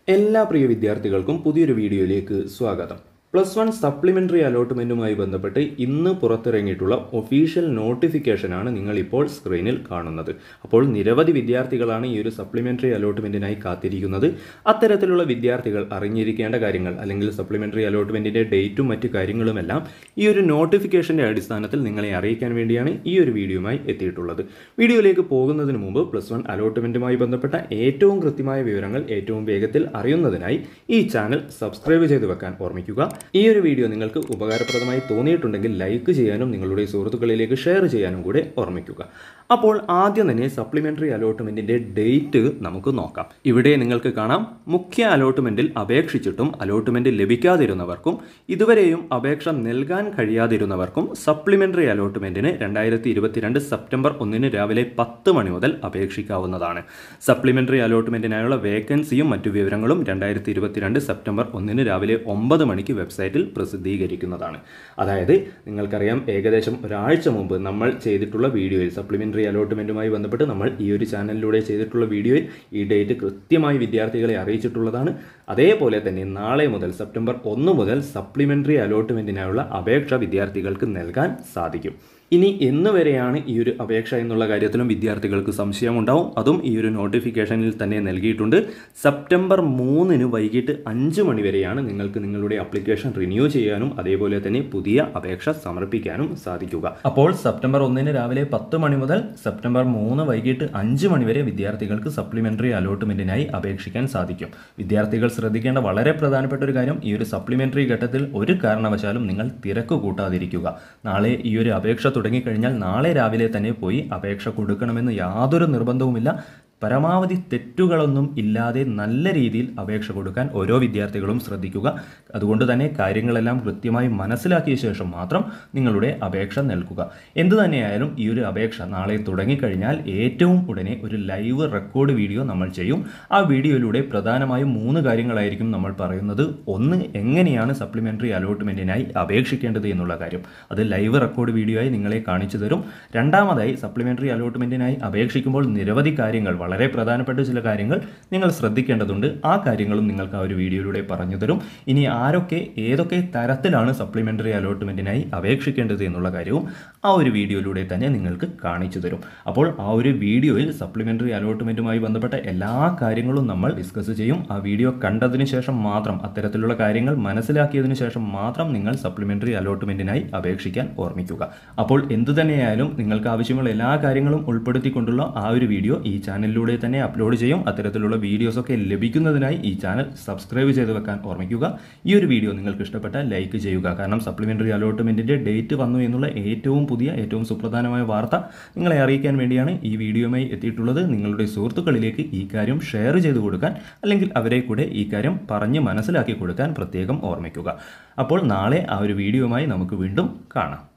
എല്ലാ പ്രിയ വിദ്യാർത്ഥികൾക്കും പുതിയൊരു വീഡിയോയിലേക്ക് സ്വാഗതം പ്ലസ് വൺ സപ്ലിമെൻ്ററി അലോട്ട്മെൻറ്റുമായി ബന്ധപ്പെട്ട് ഇന്ന് പുറത്തിറങ്ങിയിട്ടുള്ള ഒഫീഷ്യൽ നോട്ടിഫിക്കേഷനാണ് നിങ്ങൾ ഇപ്പോൾ സ്ക്രീനിൽ കാണുന്നത് അപ്പോൾ നിരവധി വിദ്യാർത്ഥികളാണ് ഈ ഒരു സപ്ലിമെൻ്ററി അലോട്ട്മെൻറ്റിനായി കാത്തിരിക്കുന്നത് അത്തരത്തിലുള്ള വിദ്യാർത്ഥികൾ അറിഞ്ഞിരിക്കേണ്ട കാര്യങ്ങൾ അല്ലെങ്കിൽ സപ്ലിമെൻ്ററി അലോട്ട്മെൻറ്റിൻ്റെ ഡേറ്റും മറ്റു കാര്യങ്ങളുമെല്ലാം ഈ ഒരു നോട്ടിഫിക്കേഷൻ്റെ അടിസ്ഥാനത്തിൽ നിങ്ങളെ അറിയിക്കാൻ വേണ്ടിയാണ് ഈ ഒരു വീഡിയോയുമായി എത്തിയിട്ടുള്ളത് വീഡിയോയിലേക്ക് പോകുന്നതിന് മുമ്പ് പ്ലസ് വൺ അലോട്ട്മെൻറ്റുമായി ബന്ധപ്പെട്ട ഏറ്റവും കൃത്യമായ വിവരങ്ങൾ ഏറ്റവും വേഗത്തിൽ അറിയുന്നതിനായി ഈ ചാനൽ സബ്സ്ക്രൈബ് ചെയ്ത് വെക്കാൻ ഓർമ്മിക്കുക ഈ ഒരു വീഡിയോ നിങ്ങൾക്ക് ഉപകാരപ്രദമായി തോന്നിയിട്ടുണ്ടെങ്കിൽ ലൈക്ക് ചെയ്യാനും നിങ്ങളുടെ സുഹൃത്തുക്കളിലേക്ക് ഷെയർ ചെയ്യാനും കൂടെ ഓർമ്മിക്കുക അപ്പോൾ ആദ്യം തന്നെ സപ്ലിമെൻ്ററി അലോട്ട്മെൻറ്റിൻ്റെ ഡേറ്റ് നമുക്ക് നോക്കാം ഇവിടെ നിങ്ങൾക്ക് കാണാം മുഖ്യ അലോട്ട്മെൻറ്റിൽ അപേക്ഷിച്ചിട്ടും അലോട്ട്മെൻറ്റ് ലഭിക്കാതിരുന്നവർക്കും ഇതുവരെയും അപേക്ഷ നൽകാൻ കഴിയാതിരുന്നവർക്കും സപ്ലിമെൻ്ററി അലോട്ട്മെൻറ്റിന് രണ്ടായിരത്തി ഇരുപത്തിരണ്ട് സെപ്റ്റംബർ ഒന്നിന് രാവിലെ പത്ത് മണി മുതൽ അപേക്ഷിക്കാവുന്നതാണ് സപ്ലിമെൻ്ററി അലോട്ട്മെൻറ്റിനായുള്ള വേക്കൻസിയും മറ്റു വിവരങ്ങളും രണ്ടായിരത്തി ഇരുപത്തിരണ്ട് സെപ്റ്റംബർ ഒന്നിന് രാവിലെ ഒമ്പത് മണിക്ക് വെബ്സൈറ്റിൽ പ്രസിദ്ധീകരിക്കുന്നതാണ് അതായത് നിങ്ങൾക്കറിയാം ഏകദേശം ഒരാഴ്ച മുമ്പ് നമ്മൾ ചെയ്തിട്ടുള്ള വീഡിയോയിൽ സപ്ലിമെൻ്ററി അലോട്ട്മെൻറ്റുമായി ബന്ധപ്പെട്ട് നമ്മൾ ഈ ഒരു ചാനലിലൂടെ ചെയ്തിട്ടുള്ള വീഡിയോയിൽ ഈ ഡേറ്റ് കൃത്യമായി വിദ്യാർത്ഥികളെ അറിയിച്ചിട്ടുള്ളതാണ് അതേപോലെ തന്നെ നാളെ മുതൽ സെപ്റ്റംബർ ഒന്ന് മുതൽ സപ്ലിമെൻ്ററി അലോട്ട്മെൻറ്റിനായുള്ള അപേക്ഷ വിദ്യാർത്ഥികൾക്ക് നൽകാൻ സാധിക്കും ഇനി എന്ന് വരെയാണ് ഈ ഒരു അപേക്ഷ എന്നുള്ള കാര്യത്തിലും വിദ്യാർത്ഥികൾക്ക് സംശയമുണ്ടാവും അതും ഈ ഒരു നോട്ടിഫിക്കേഷനിൽ തന്നെ നൽകിയിട്ടുണ്ട് സെപ്റ്റംബർ മൂന്നിന് വൈകിട്ട് അഞ്ച് മണി വരെയാണ് നിങ്ങൾക്ക് നിങ്ങളുടെ അപ്ലിക്കേഷൻ റിന്യൂ ചെയ്യാനും അതേപോലെ തന്നെ പുതിയ അപേക്ഷ സമർപ്പിക്കാനും സാധിക്കുക അപ്പോൾ സെപ്റ്റംബർ ഒന്നിന് രാവിലെ പത്ത് മണി മുതൽ സെപ്റ്റംബർ മൂന്ന് വൈകിട്ട് അഞ്ച് മണി വരെ വിദ്യാർത്ഥികൾക്ക് സപ്ലിമെൻ്ററി അലോട്ട്മെൻറ്റിനായി അപേക്ഷിക്കാൻ സാധിക്കും വിദ്യാർത്ഥികൾ ശ്രദ്ധിക്കേണ്ട വളരെ പ്രധാനപ്പെട്ട ഒരു കാര്യം ഈ ഒരു സപ്ലിമെൻ്ററി ഘട്ടത്തിൽ ഒരു കാരണവശാലും നിങ്ങൾ തിരക്ക് കൂട്ടാതിരിക്കുക നാളെ ഈ ഒരു അപേക്ഷ തുടങ്ങിക്കഴിഞ്ഞാൽ നാളെ രാവിലെ തന്നെ പോയി അപേക്ഷ കൊടുക്കണമെന്ന് യാതൊരു നിർബന്ധവുമില്ല പരമാവധി തെറ്റുകളൊന്നും ഇല്ലാതെ നല്ല രീതിയിൽ അപേക്ഷ കൊടുക്കാൻ ഓരോ വിദ്യാർത്ഥികളും ശ്രദ്ധിക്കുക അതുകൊണ്ട് തന്നെ കാര്യങ്ങളെല്ലാം കൃത്യമായി മനസ്സിലാക്കിയ ശേഷം മാത്രം നിങ്ങളുടെ അപേക്ഷ നൽകുക എന്തു തന്നെയായാലും ഈ ഒരു അപേക്ഷ നാളെ തുടങ്ങിക്കഴിഞ്ഞാൽ ഏറ്റവും ഉടനെ ഒരു ലൈവ് റെക്കോർഡ് വീഡിയോ നമ്മൾ ചെയ്യും ആ വീഡിയോയിലൂടെ പ്രധാനമായും മൂന്ന് കാര്യങ്ങളായിരിക്കും നമ്മൾ പറയുന്നത് ഒന്ന് എങ്ങനെയാണ് സപ്ലിമെൻ്ററി അലോട്ട്മെൻറ്റിനായി അപേക്ഷിക്കേണ്ടത് എന്നുള്ള കാര്യം അത് ലൈവ് റെക്കോർഡ് വീഡിയോ ആയി നിങ്ങളെ കാണിച്ചു തരും രണ്ടാമതായി സപ്ലിമെൻ്ററി അലോട്ട്മെൻറ്റിനായി അപേക്ഷിക്കുമ്പോൾ നിരവധി കാര്യങ്ങൾ വളരെ പ്രധാനപ്പെട്ട ചില കാര്യങ്ങൾ നിങ്ങൾ ശ്രദ്ധിക്കേണ്ടതുണ്ട് ആ കാര്യങ്ങളും നിങ്ങൾക്ക് ആ ഒരു വീഡിയോയിലൂടെ പറഞ്ഞു തരും ഇനി ആരൊക്കെ ഏതൊക്കെ തരത്തിലാണ് സപ്ലിമെൻ്ററി അലോട്ട്മെൻറ്റിനായി അപേക്ഷിക്കേണ്ടത് എന്നുള്ള കാര്യവും ആ ഒരു വീഡിയോയിലൂടെ തന്നെ നിങ്ങൾക്ക് കാണിച്ചു തരും അപ്പോൾ ആ ഒരു വീഡിയോയിൽ സപ്ലിമെൻ്ററി അലോട്ട്മെൻറ്റുമായി ബന്ധപ്പെട്ട എല്ലാ കാര്യങ്ങളും നമ്മൾ ഡിസ്കസ് ചെയ്യും ആ വീഡിയോ കണ്ടതിന് ശേഷം മാത്രം അത്തരത്തിലുള്ള കാര്യങ്ങൾ മനസ്സിലാക്കിയതിനു ശേഷം മാത്രം നിങ്ങൾ സപ്ലിമെൻ്ററി അലോട്ട്മെൻറ്റിനായി അപേക്ഷിക്കാൻ ഓർമ്മിക്കുക അപ്പോൾ എന്തു തന്നെയായാലും നിങ്ങൾക്ക് ആവശ്യമുള്ള എല്ലാ കാര്യങ്ങളും ഉൾപ്പെടുത്തിക്കൊണ്ടുള്ള ആ ഒരു വീഡിയോ ഈ ചാനലിലൂടെ തന്നെ അപ്ലോഡ് ചെയ്യും അത്തരത്തിലുള്ള വീഡിയോസൊക്കെ ലഭിക്കുന്നതിനായി ഈ ചാനൽ സബ്സ്ക്രൈബ് ചെയ്ത് വെക്കാൻ ഓർമ്മിക്കുക ഈ ഒരു വീഡിയോ നിങ്ങൾക്ക് ഇഷ്ടപ്പെട്ടാൽ ലൈക്ക് ചെയ്യുക കാരണം സപ്ലിമെൻ്ററി അലോട്ട്മെൻറ്റിൻ്റെ ഡേറ്റ് വന്നു എന്നുള്ള ഏറ്റവും പുതിയ ഏറ്റവും സുപ്രധാനമായ വാർത്ത നിങ്ങളെ അറിയിക്കാൻ വേണ്ടിയാണ് ഈ വീഡിയോയുമായി എത്തിയിട്ടുള്ളത് നിങ്ങളുടെ സുഹൃത്തുക്കളിലേക്ക് ഈ കാര്യം ഷെയർ ചെയ്ത് കൊടുക്കാൻ അല്ലെങ്കിൽ അവരെ കൂടെ ഈ കാര്യം പറഞ്ഞ് മനസ്സിലാക്കി കൊടുക്കാൻ പ്രത്യേകം ഓർമ്മിക്കുക അപ്പോൾ നാളെ ആ ഒരു വീഡിയോയുമായി നമുക്ക് വീണ്ടും കാണാം